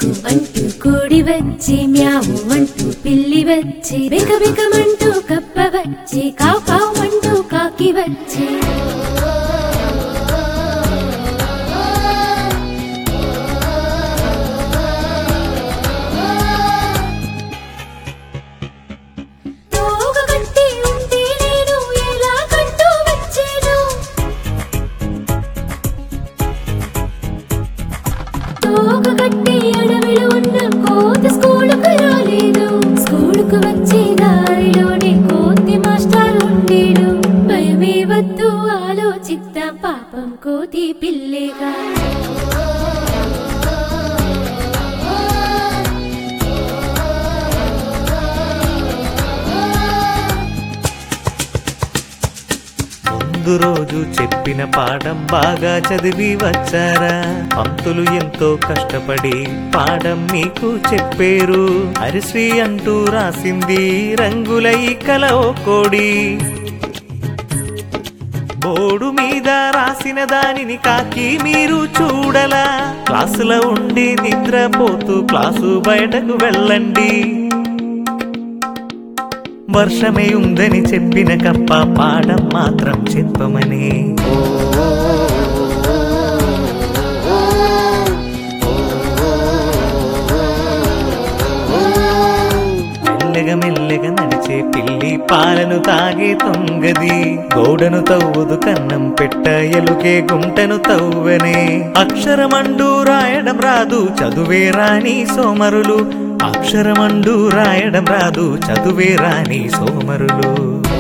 కు అంటూ కోడి వచ్చి మ్యావు అంటూ పిల్లి వచ్చి బిక బికమంటూ కప్ప వచ్చి కావు కావు అంటూ కాకి వచ్చి తోక కట్టి ఉంటే నేను ఎలా కంటూ వచ్చేను తోక కట్టి అడవిలో ఉన్న కోతి స్కూలుకు రాలేదు స్కూలుకు వచ్చే దారిలోనే కోతి మాస్టర్ ఉండేడు భయమే వద్దు ఆలోచిద్దాం పాపం కోతి పిల్లేగా ముందు రోజు చెప్పిన పాఠం బాగా చదివి వచ్చారా పంతులు ఎంతో కష్టపడి పాఠం మీకు చెప్పారు హరిశ్రీ అంటూ రాసింది రంగుల ఈ కల ఓ కోడి బోర్డు మీద రాసిన దానిని కాకి మీరు చూడలా క్లాసులో ఉండి నిద్రపోతూ క్లాసు బయటకు వెళ్ళండి వర్షమే ఉందని చెప్పిన కప్ప పాఠం మాత్రం చెప్పమని మెల్లగా మెల్లగా నడిచే పిల్లి పాలను తాగే తొంగది గోడను తవ్వుదు కన్నం పెట్ట ఎలుకే గుంటను తవ్వనే అక్షరమండు రాయడం రాదు చదువే రాని సోమరులు అక్షరమండు రాయడం రాదు చదువే రాని సోమరులు